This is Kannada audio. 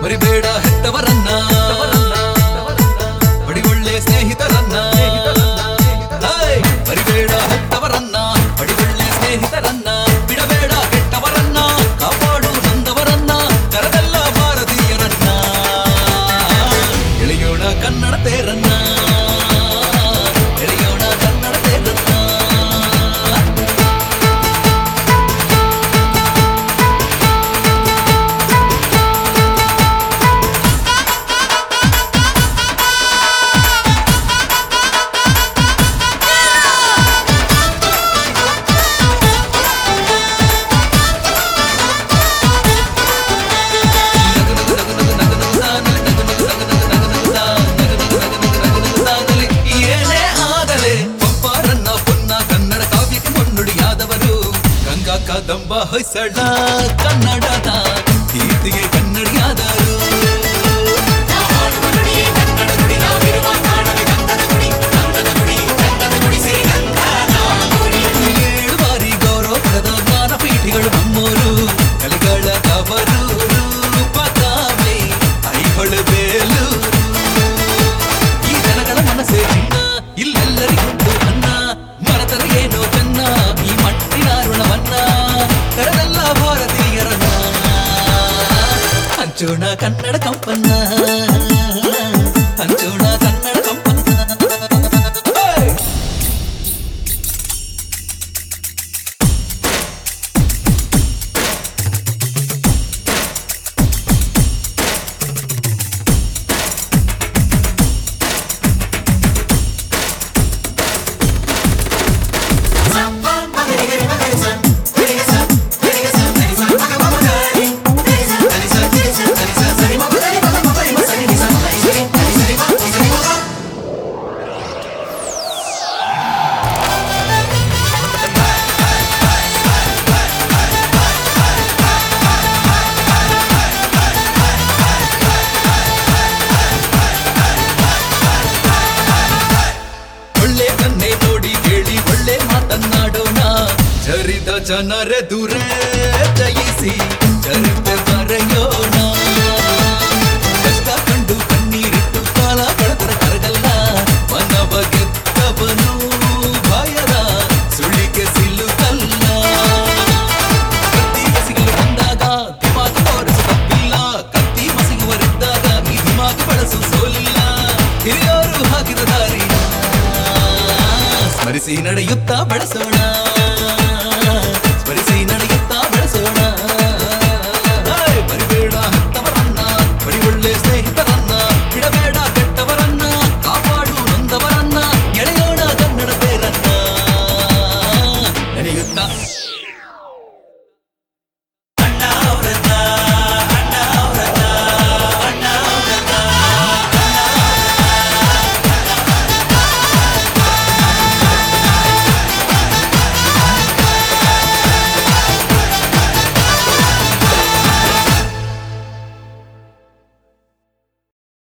ಮರಿಬೇಡ ಹೆತ್ತವರನ್ನ ಬಡಿ ಒಳ್ಳೆ ಸ್ನೇಹಿತರನ್ನ ಹಾಯ್! ಮರಿಬೇಡ ಹೆತ್ತವರನ್ನ ಬಡಿ ಒಳ್ಳೆ ಸ್ನೇಹಿತರನ್ನ ಬಿಡಬೇಡ ಕೆಟ್ಟವರನ್ನ ಕಾಪಾಡು ನೊಂದವರನ್ನ ಕರೆದೆಲ್ಲ ಭಾರತೀಯರನ್ನ ಎಳೆಯೋಣ ಕನ್ನಡ ತೇರನ್ನ ಎಳೆಯೋಣ ಕನ್ನಡ ತೇರನ್ನ ಏನೇ ಆಗಲೇ ಪಂಪಾರನ್ನ ಪೊನ್ನ ಕನ್ನಡ ಕಾವ್ಯಕ್ಕೆ ಮುನ್ನುಡಿಯಾದವರು ಗಂಗಾ ಕಾದಂಬ ಹೊಯ್ಸಳ ಕನ್ನಡದ ಕೀರ್ತಿಗೆ ಕನ್ನಡಿಯಾದರು ಏಳು ಬಾರಿ ಗೌರವ ಪಡೆದ ಜ್ಞಾನಪೀಠಿಗಳು ನಮ್ಮೂರು ಕಲಿಗಳ ತವರೂರು ಪದಾಮೆ ಐಹೊಳೆ ಬೇಲೂರು ಈ ಜನಗಳ ಮನಸ್ಸೇ ಚಿನ್ನ ಇಲ್ಲೆಲ್ಲರಿಗೊಂದು ಅನ್ನ ಮರತರ ಏನೋ ಚೆನ್ನ ಈ ಮಟ್ಟಿನ ಋಣವನ್ನ ಕರೆದೆಲ್ಲ ಭಾರತೀಯರನ್ನ ಹಂಚೋಣ ಕನ್ನಡ ಕಂಪನ್ನ ಹಂಚೋಣ ಕನ್ನಡ ಕಂಪನ್ನ Hey! ಒಳ್ಳೆ ಕನ್ನೆ ನೋಡಿ ಕೇಳಿ ಒಳ್ಳೆ ಮಾತನ್ನಾಡೋಣ ಚರಿದ ಜನರೆದುರೇ ಜಯಿಸಿ ಚರಿತೆ ಬರೆಯೋಣ ಕಷ್ಟ ಕಂಡು ಕಣ್ಣೀರಿಟ್ಟು ಕಾಲ ಕಳೆದರ ಕರಗಲ್ಲ ಮನವ ಗೆದ್ದವನು ಭಯದ ಸುಳಿಗೆ ಸಿಲುಕಲ್ಲ ಕತ್ತಿ ಮಸಿಗಲು ಬಂದಾಗ ದಿಮಾಗ ತೋರಿಸು ತಪ್ಪಿಲ್ಲ ಕತ್ತಿ ಮಸಿಗುವರಿದ್ದಾಗ ಈ ದಿಮಾಗ ಬಳಸು ಸೋಲಿಲ್ಲ ಹಿರಿಯರು ಹಾಕಿದ ದಾರಿನ ಸ್ಮರಿಸಿ ನಡೆಯುತ್ತಾ ಬೆಳೆಸೋಣ